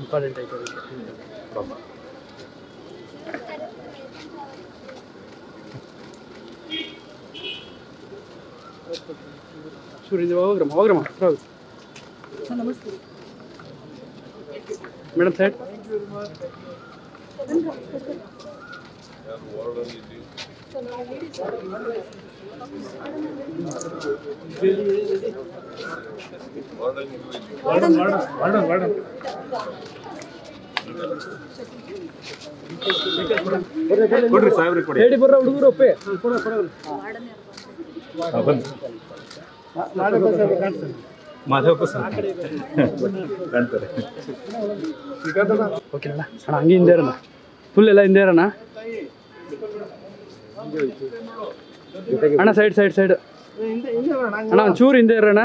Important ಆಯ್ತು ಅದಕ್ಕೆ ಪಾಪ ಸೂರ್ಯ ಹೋಗ್ರಮ್ಮ ಹೋಗ್ರಮ್ಮ ಹತ್ರ ಹೋಗಿ ಮೇಡಮ್ ಸೈಡ್ ಕೊಡ್ರಿ ಸಾಹೇಬ್ರಿಗೆ ಕೊಡಿ ಹೇಳಿ ಬರ್ರ ಹುಡುಗರು ಒಪ್ಪೆ ಹಾ, ಬನ್ನಿ ಮಾಧವಪ್ಪ ಸರ್ ಕಾಣ್ತಾರೆ ಓಕೆ ಅಣ್ಣ ಅಣ್ಣ ಹಂಗೆ ಹಿಂದೆ ಇರೋಣ ಫುಲ್ ಎಲ್ಲ ಹಿಂದೆ ಇರೋಣ ಅಣ್ಣ ಸೈಡ್ ಸೈಡ್ ಸೈಡ್ ಅಣ್ಣ ಒಂಚೂರು ಹಿಂದೆ ಇರೋಣ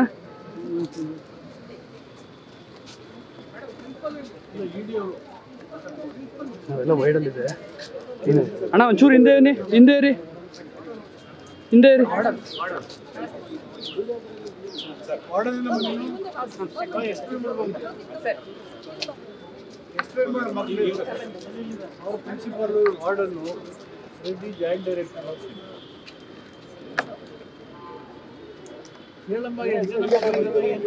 ನಾವೆಲ್ಲ ವೈಡಲ್ಲಿದೆ ಅಣ್ಣ ಒಂಚೂರು ಹಿಂದೆ ಏನಿ ಹಿಂದೆ ಇರಿ ಹಿಂದೆ ಇರಿ ಅವ್ರ ಪ್ರಿನ್ಸಿಪಾಲ್ ವಾರ್ಡನ್ನು ರೆಡ್ಡಿ ಜಾಯಿಂಟ್ ಡೈರೆಕ್ಟರ್ ಹೇಳಮ್ಮ ಎಷ್ಟು ಜನ ಬಂದಿದ್ದಾರೆ ಏನು?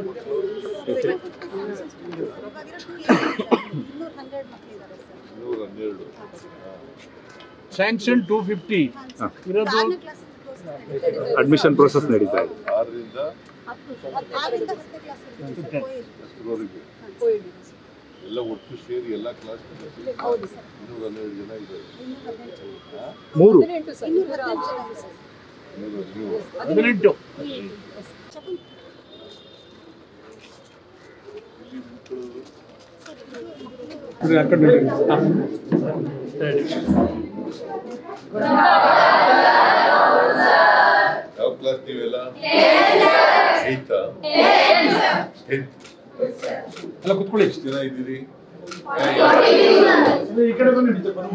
ಸ್ಯಾಂಕ್ಷನ್ ಟೂ ಫಿಫ್ಟಿ ಇರೋದು ಅಡ್ಮಿಷನ್ ಪ್ರೋಸೆಸ್ ನಡೀತಾ ಇದೆ ಆರರಿಂದ ಎಲ್ಲ ಒಟ್ಟು ಸೇರಿ ಎಲ್ಲ ಕ್ಲಾಸ್ ಇನ್ನೂರ ಹನ್ನೆರಡು ಜನ ಇದ್ದಾರೆ ಮೂರು ಇನ್ನೂರ ನೀವು ಹದಿನೆಂಟು ಯಾವ ಕ್ಲಾಸ್ ನೀವೆಲ್ಲ ಏಯ್ತಾ ಟೆಂತ್ ಎಲ್ಲ ಕುತ್ಕೊಳ್ಳಿ ಎಷ್ಟು ಜನ ಇದ್ದೀರಿ ಈ ಕಡೆ ಬನ್ನಿ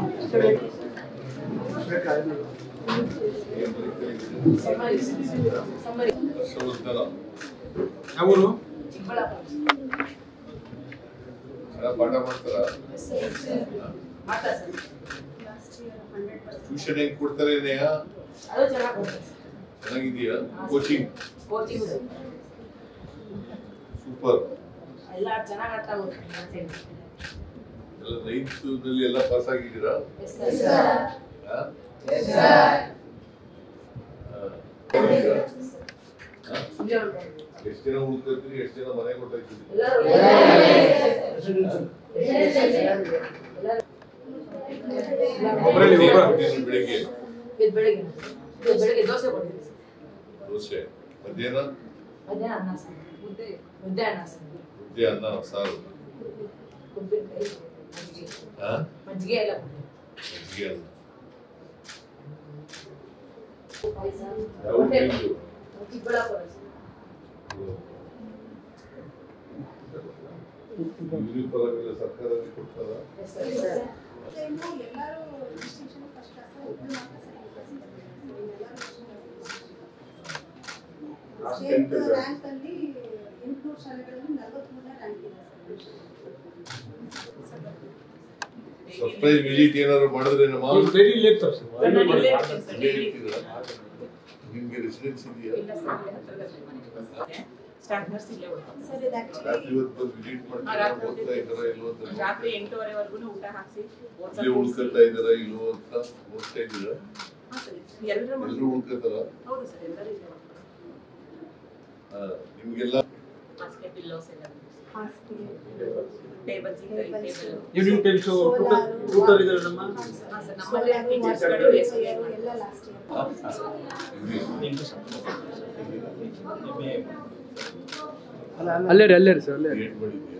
ಹರ್ಷವರ್ಧನ ಯಾವೂರು ಚೆನ್ನಾಗಿ ಪಾಠ ಮಾಡ್ತಾರ ಟ್ಯೂಷನ್ ಹೆಂಗ್ ಕೊಡ್ತಾರೆ ನೇಹ ಚೆನ್ನಾಗಿದೆಯಾ ಕೋಚಿಂಗ್ ಸೂಪರ್ ಎಲ್ಲ ಚೆನ್ನಾಗಿ ಅರ್ಥ ಆಗುತ್ತೆ ಎಲ್ಲ ನೈನ್ತ್ ನಲ್ಲಿ ಎಲ್ಲ ಪಾಸ್ ಆಗಿದ್ದೀರಾ ಹಾ? ಹಾ. ಹಾ? ಎಷ್ಟ್ ಜನ ಉಳ್ಕೊತೀರಿ ಎಷ್ಟ್ ಜನ ಮನೆ ಕೊಟ್ಟಾಯ್ತೀರಿ ಒಬ್ರಲ್ಲಿ ಒಬ್ರು. ಕೊಟ್ಟಿದ್ರು ಬೆಳಿಗ್ಗೆ ಇದು ಬೆಳಿಗ್ಗೆ ಇದು ಬೆಳಿಗ್ಗೆ ದೋಸೆ ಕೊಟ್ಟಿದ್ದೀವಿ ಸರ್ ದೋಸೆ ಮಧ್ಯಾಹ್ನ ಮಧ್ಯಾಹ್ನ ಅನ್ನ ಸಾರು ಮುದ್ದೆ ಮುದ್ದೆ ಅನ್ನ ಸಾರು ಮುದ್ದೆ ಅನ್ನ ಸಾರು ಉಪ್ಪಿನಕಾಯಿ ಮಜ್ಜಿಗೆ ಹಾ? ಮಜ್ಜಿಗೆ ಎಲ್ಲ ಕೊಟ್ಟಿದ್ದೀವಿ ಮಜ್ಜಿಗೆ ಅನ್ನ ಪಾಯಸ ಯಾವ ಊರಿದ್ದು? ಚಿಕ್ಕಬಳ್ಳಾಪುರ ಸರ್ ಯೂನಿಫಾರ್ಮ್ ಎಲ್ಲ ಸರ್ಕಾರದಲ್ಲಿ ಕೊಡ್ತಾರ ಎಸ್ ಸರ್ ಸರ್ ಎಲ್ಲರೂ ಡಿಸ್ಟಿಂಕ್ಷನ್ ಫಸ್ಟ್ ಕ್ಲಾಸ್ ಒಬ್ಬರು ಮಾತ್ರ ಸ್ಟೇಟ್ ರ್ಯಾಂಕ್ ಅಲ್ಲಿ ಎಂಟುನೂರು ಶಾಲೆಗಳಲ್ಲಿ ನಲವತ್ಮೂರನೇ ರ್ಯಾಂಕ್ ಇದೆ ಸರ್ಪ್ರೈಸ್ ವಿಸಿಟ್ ಏನಾದ್ರು ಮಾಡಿದ್ರೆ ನಮ್ಮ ನಿಮ್ಗೆ ರೆಸಿಡೆನ್ಸ್ ಇದೆಯಾ ಇಲ್ಲ ಸರ್ ಇಲ್ಲೇ ಹತ್ರದಲ್ಲೇ ಮನೆ ಸ್ಟಾರ್ಟ್ ನರ್ಸ್ ಇಲ್ಲೇ ಉಳ್ಕೊಂಡು ಸರ್ ಇದು ಆಕ್ಚುಲಿ ರಾತ್ರಿ ಹೊತ್ತು ಬಂದು ವಿಸಿಟ್ ಮಾಡ್ತೀರಾ ಓದ್ತಾ ಇದ್ದಾರಾ ಇಲ್ವೋ ಅಂತ ನೋಡಿ. ರಾತ್ರಿ ಎಂಟೂವರೆವರೆಗೂ ಊಟ ಹಾಕ್ಸಿ ಇಲ್ಲೇ ಉಳ್ಕೊತಾ ಇದ್ದಾರಾ ಇಲ್ವೋ ಅಂತ ನೋಡ್ತಾ ಇದ್ದೀರಾ ಎಲ್ಲರೂ ಎಲ್ಲರೂ ಉಳ್ಕೊತಾರ ಹೌದು ಸರ್ ಎಲ್ಲರೂ ಇಲ್ಲೇ ನಿಮ್ಗೆಲ್ಲ ಹಾಸಿಗೆ ಪಿಲ್ಲೋಸ್ ಎಲ್ಲ tables table evening times tutor ಇದೆ ನಮ್ಮ ಹಾಂ ಸರ್ ನಮ್ಮಲ್ಲೇ ಟೀಚರ್ಸ್ಗಳು ಎಲ್ಲ ಲಾಸ್ಟ್ ಇಯರ್ ಅಲ್ಲೇ ರೀ ಅಲ್ಲೇ ರೀ ಸರ್ ಅಲ್ಲೇ ರೀ ಕ್ರಿಯೇಟ್ ಮಾಡಿದ್ಯಾ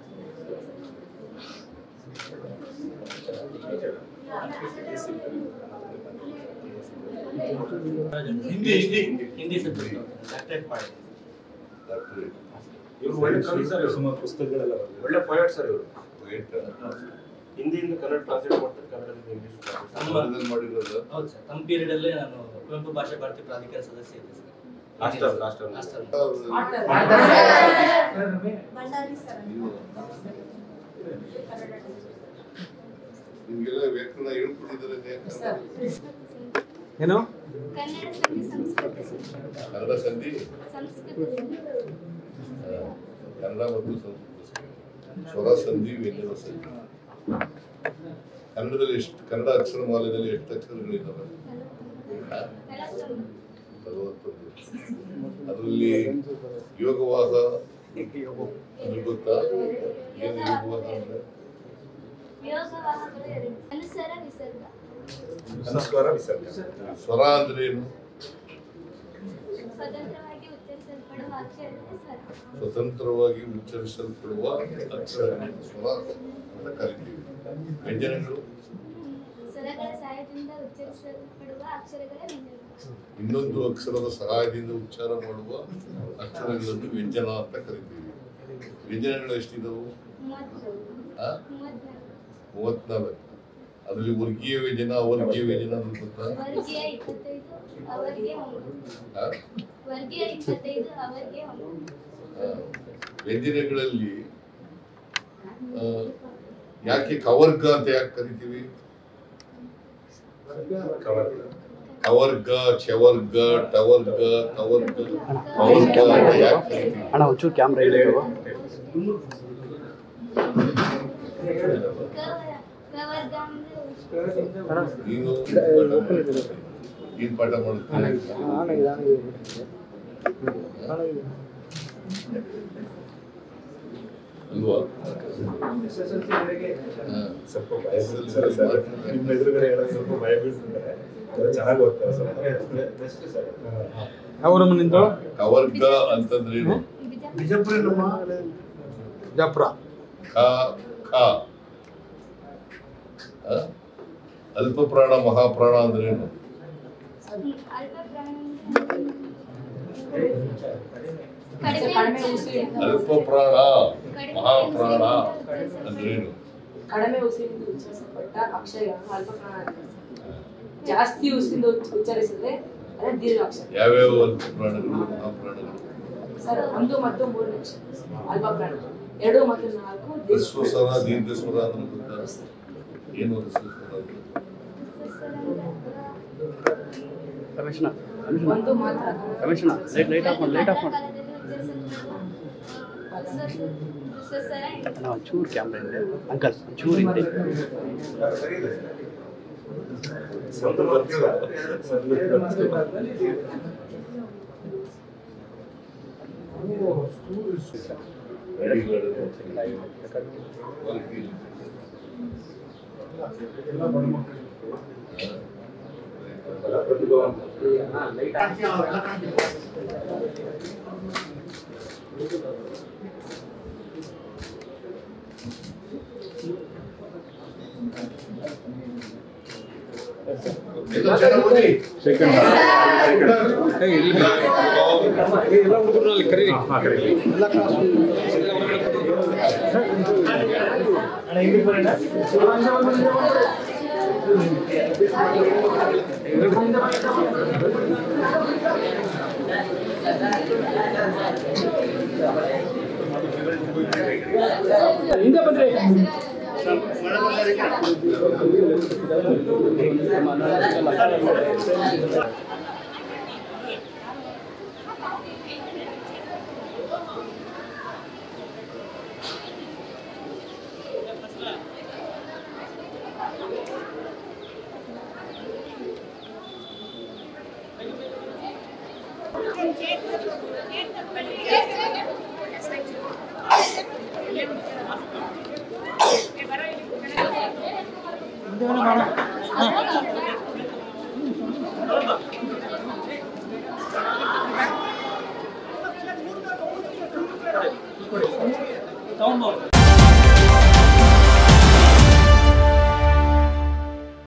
ಹಿಂದಿ ಹಿಂದಿ ಹಿಂದಿ ಸಬ್ಜೆಕ್ಟ್ ಡಾಕ್ಟರೇಟ್ ಮಾಡಿ ಡಾಕ್ಟರೇಟ್ ಇವ್ರು ಒಳ್ಳೆ ಕವಿ ಸರ್ ಇವ್ರು ಸುಮಾರು ಪುಸ್ತಕಗಳೆಲ್ಲ ಬರೆದಿದ್ದಾರೆ. ಒಳ್ಳೆ ಪೊಯಟ್ ಸರ್ ಇವರು Poet ಆ? ಹಿಂದಿಯಿಂದ ಕನ್ನಡ ಟ್ರಾನ್ಸ್ಲೇಟ್ ಮಾಡ್ತಾರೆ ಕನ್ನಡದಿಂದ ಇಂಗ್ಲಿಷ್ ಕನ್ನಡದಲ್ಲಿ ಮಾಡಿರೋದ ಹೌದು ಸರ್ ನಮ್ಮ ಪೀರಿಯಡ್ ಅಲ್ಲೇ ನಾನು ಕುವೆಂಪು ಭಾಷಾ ಭಾರತಿ ಪ್ರಾಧಿಕಾರ ಸದಸ್ಯ ಇದ್ದೆ sir hostel, hostel. Hostel. Bhandari sir ನೀವು ಕನ್ನಡ ನಿಮ್ಗೆಲ್ಲ ವ್ಯಾಕರಣ ಹೇಳ್ಕೊಟ್ಟಿದ್ದಾರೆ ಏನು ಕನ್ನಡ ಸಂಧಿ ಸಂಸ್ಕೃತ ಕನ್ನಡ ಸಂಧಿ ಸಂಸ್ಕೃತ ಆ, ಕನ್ನಡ ಮತ್ತು ಸಂಸ್ಕೃತ ಸ್ವರ ಸಂಧಿ ವ್ಯಂಜನ ಸಂಧಿ ಕನ್ನಡದಲ್ಲಿ ಎಷ್ಟು ಕನ್ನಡ ಅಕ್ಷರಮಾಲೆಯಲ್ಲಿ ಎಷ್ಟು ಅಕ್ಷರಗಳಿದ್ದಾವೆ ಆ? ನಲವತ್ತೊಂದು ಅದರಲ್ಲಿ ಯೋಗವಾದ ಅದು ಗೊತ್ತಾ ಏನು ಯೋಗವಾದ ಅಂದ್ರೆ ಯೋಗವಾಹಗಳು ಎರಡು ಅನುಸರ ವಿಸರ್ಗ ಅನುಸ್ವಾರ ವಿಸರ್ಗ ಸ್ವರ ಅಂದ್ರೆ ಏನು ಸ್ವತಂತ್ರವಾಗಿ ಉಚ್ಚರಿಸಲ್ಪಡುವ ಅಕ್ಷರಗಳೇ ಸ್ವರ ಸ್ವತಂತ್ರವಾಗಿ ಉಚ್ಚರಿಸಲ್ಪಡುವ ಅಕ್ಷರಗಳನ್ನು ಸ್ವರ ಅಂತ ಕರಿತೀವಿ ವ್ಯಂಜನಗಳು ಸ್ವರಗಳ ಸಹಾಯದಿಂದ ಉಚ್ಚರಿಸಲ್ಪಡುವ ಅಕ್ಷರಗಳೇ ವ್ಯಂಜನ ಇನ್ನೊಂದು ಅಕ್ಷರದ ಸಹಾಯದಿಂದ ಉಚ್ಚಾರ ಮಾಡುವ ಅಕ್ಷರಗಳನ್ನು ವ್ಯಂಜನ ಅಂತ ಕರಿತೀವಿ ವ್ಯಂಜನಗಳು ಎಷ್ಟಿದವು ಮೂವತ್ತು ಆ? ಮೂವತ್ನಾಲ್ಕು ಮೂವತ್ನಾಲ್ಕು ಅದರಲ್ಲಿ ವರ್ಗೀಯ ವ್ಯಂಜನ ಅವರ್ಗೀಯ ವ್ಯಂಜನ ಅಂದ್ರೆ ಗೊತ್ತಾ ವರ್ಗೀಯ ಇಪ್ಪತ್ತೈದು ಅವರಿಗೆ ಒಂಬತ್ತು ಆ? ವರ್ಗೀಯ ಇಪ್ಪತ್ತೈದು ಅವರಿಗೆ ಒಂಬತ್ತು ಆ, ವ್ಯಂಜನಗಳಲ್ಲಿ ಆ, ಯಾಕೆ ಕವರ್ಗ ಅಂತ ಯಾಕೆ ಕರಿತೀವಿ ಕವರ್ ಕವರ್ಗ ಚವರ್ಗ ಟವರ್ಗ ಕವರ್ಗ ಕವರ್ಗ ಅಂತ ಯಾಕೆ ಕರಿತೀವಿ ಅಣ್ಣ ಒಂಚೂರು ಕ್ಯಾಮ್ರಾ ಇದೆ ಕವರ ಕವರ್ಗ ಅಂದ್ರೆ ನೀನು ಏನ್ ಪಾಠ ಮಾಡ್ತೀನಿ ಅಲ್ವಾ ಹಾ. ಸ್ವಲ್ಪ ಭಯ ಬೀಳ್ತಾರೆ ಸರ್ ನಿಮ್ಮ ಎದುರುಗಡೆ ಹೇಳೋದು ಸ್ವಲ್ಪ ಭಯ ಬೀಳ್ತಿದ್ದಾರೆ ಅದು ಚೆನ್ನಾಗಿ ಓದ್ತಾರೆ ಸರ್ ಯಾವ ನಿಂದು ಕವರ್ಗ ಅಂತಂದ್ರೇನು ಬಿಜಾಪುರ ಬಿಜಾಪುರ ಖ ಖ ಆ? ಅಲ್ಪ ಪ್ರಾಣ ಮಹಾಪ್ರಾಣ ಅಂದ್ರೇನು ಅಲ್ಪ ಪ್ರಾಣ ಕಡಿಮೆ ಉಸಿರಿಂದ ಅಲ್ಪ ಪ್ರಾಣ ಮಹಾಪ್ರಾಣ ಅಂದ್ರೇನು ಕಡಿಮೆ ಉಸಿರಿಂದ ಉಚ್ಚರಿಸಲ್ಪಟ್ಟ ಅಕ್ಷರಗಳನ್ನು ಅಲ್ಪ ಪ್ರಾಣ ಅಂತಾರೆ. ಜಾಸ್ತಿ ಉಸಿರಿಂದ ಉಚ್ಚ- ಉಚ್ಚರಿಸಿದ್ರೆ ಅದೇ ದೀರ್ಘಾಕ್ಷರ ಯಾವ್ಯಾವ ಅಲ್ಪ ಪ್ರಾಣಗಳು ಮಹಾಪ್ರಾಣಗಳು ಸರ್ ಒಂದು ಮತ್ತು ಮೂರನೇ ಅಕ್ಷರ ಅಲ್ಪ ಪ್ರಾಣ ಎರಡು ಮತ್ತು ನಾಲ್ಕು ದೀರ್ಘ- ಹ್ರಸ್ವ ಸ್ವರ ದೀರ್ಘ ಸ್ವರ ಅಂದ್ರೆ ಗೊತ್ತಾ ಏನು ಹ್ರಸ್ವ ಸ್ವರ ಅಂದ್ರೆ? ರಮೇಶಣ್ಣ ಒಂದು ಮಾತ್ರ ರಮೇಶಣ್ಣ ಲೈಟ್ ಲೈಟ್ ಆಫ್ ಮಾಡಿ ಲೈಟ್ ಆಫ್ ಮಾಡಿ ಅಣ್ಣ ಒಂಚೂರು ಕ್ಯಾಮ್ರಾ ಇದೆ ಅಂಕಲ್ ಒಂಚೂರು ಹಿಂದೆ ಸರಿ ಇದೆ ಒಂದು ಬರ್ತಿಲ್ಲ ಒಂದು ಬರ್ತಿಲ್ಲ ಎಲ್ಲ ಚೆನ್ನಾಗ್ ಓದಿ. ಎಲ್ಲ ಹುಡುಗರು ಅಲ್ಲಿ ಕರೀರಿ ಎಲ್ಲ ಕ್ಲಾಸ್ ಹಿಂದೆ ಬನ್ರಿ ತಗೊಂಡ್ಬೋದು